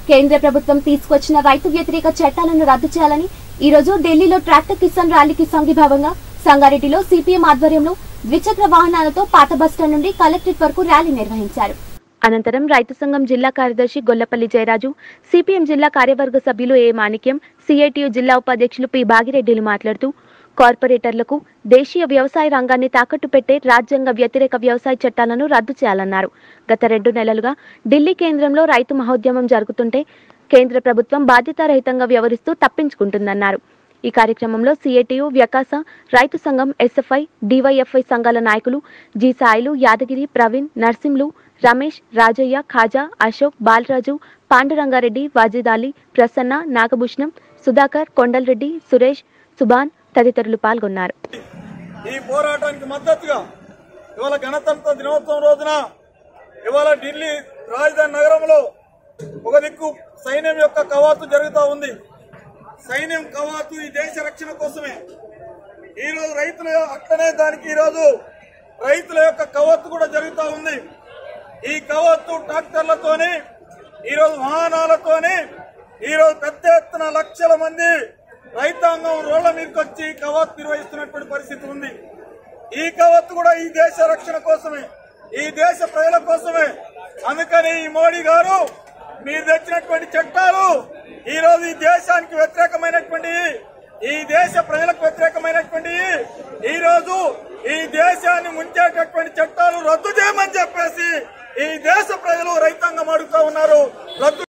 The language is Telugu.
కేంద్ర ప్రభుత్వం తీసుకొచ్చిన రైతు వ్యతిరేక చట్టాలను రద్దు చేయాలని ఈ రోజు ఢిల్లీలో ట్రాక్టర్ కిసాన్ ర్యాలీకి సంఘీభావంగా సంగారెడ్డిలో సిపిఎం ఆధ్వర్యంలో ద్విచక్ర వాహనాలతో పాత బస్టాండ్ నుండి కలెక్టరేట్ వరకు ర్యాలీ నిర్వహించారు అనంతరం రైతు సంఘం జిల్లా కార్యదర్శి గొల్లపల్లి జయరాజు సిపిఎం జిల్లా కార్యవర్గ సభ్యులు ఏ మాణిక్యం సిఐటియు జిల్లా ఉపాధ్యక్షులు పి భాగిరెడ్డిలు మాట్లాడుతూ కార్పొరేటర్లకు దేశీయ వ్యవసాయ రంగాన్ని తాకట్టు పెట్టే రాజ్యాంగ వ్యతిరేక వ్యవసాయ చట్టాలను రద్దు చేయాలన్నారు గత రెండు నెలలుగా ఢిల్లీ కేంద్రంలో రైతు మహోద్యమం జరుగుతుంటే కేంద్ర ప్రభుత్వం బాధ్యతారహితంగా వ్యవహరిస్తూ తప్పించుకుంటుందన్నారు ఈ కార్యక్రమంలో సిఐటియు వ్యకాస రైతు సంఘం ఎస్ఎఫ్ఐ డివైఎఫ్ఐ సంఘాల నాయకులు జి సాయిలు యాదగిరి ప్రవీణ్ నర్సింలు రమేష్ రాజయ్య ఖాజా అశోక్ బాలరాజు పాండురంగారెడ్డి వాజిదాలి ప్రసన్న నాగభూషణం సుధాకర్ కొండల్రెడ్డి సురేష్ సుభాన్ తదితరులు పాల్గొన్నారు ఈ పోరాటానికి మద్దతుగా ఇవాళ గణతంత్ర దినోత్సవం రోజున ఇవాళ ఢిల్లీ రాజధాని నగరంలో ఒక దిక్కు సైన్యం యొక్క కవాతు జరుగుతూ ఉంది సైన్యం కవాతు ఈ దేశ రక్షణ కోసమే ఈ రోజు రైతుల అట్లనే దానికి ఈ రోజు రైతుల యొక్క కవాతు కూడా జరుగుతూ ఉంది ఈ కవాతు ట్రాక్టర్లతోని ఈ రోజు వాహనాలతోని ఈ రోజు పెద్ద ఎత్తున లక్షల మంది రైతాంగం రోడ్ల మీదకి వచ్చి కవాతు నిర్వహిస్తున్నటువంటి పరిస్థితి ఉంది ఈ కవత్తు కూడా ఈ దేశ రక్షణ కోసమే ఈ దేశ ప్రజల కోసమే అందుకని ఈ మోడీ గారు మీరు తెచ్చినటువంటి చట్టాలు ఈ రోజు ఈ దేశానికి వ్యతిరేకమైనటువంటి ఈ దేశ ప్రజలకు వ్యతిరేకమైనటువంటి ఈ రోజు ఈ దేశాన్ని ముంచేటటువంటి చట్టాలు రద్దు చేయమని చెప్పేసి ఈ దేశ ప్రజలు రైతాంగం అడుగుతా ఉన్నారు రద్దు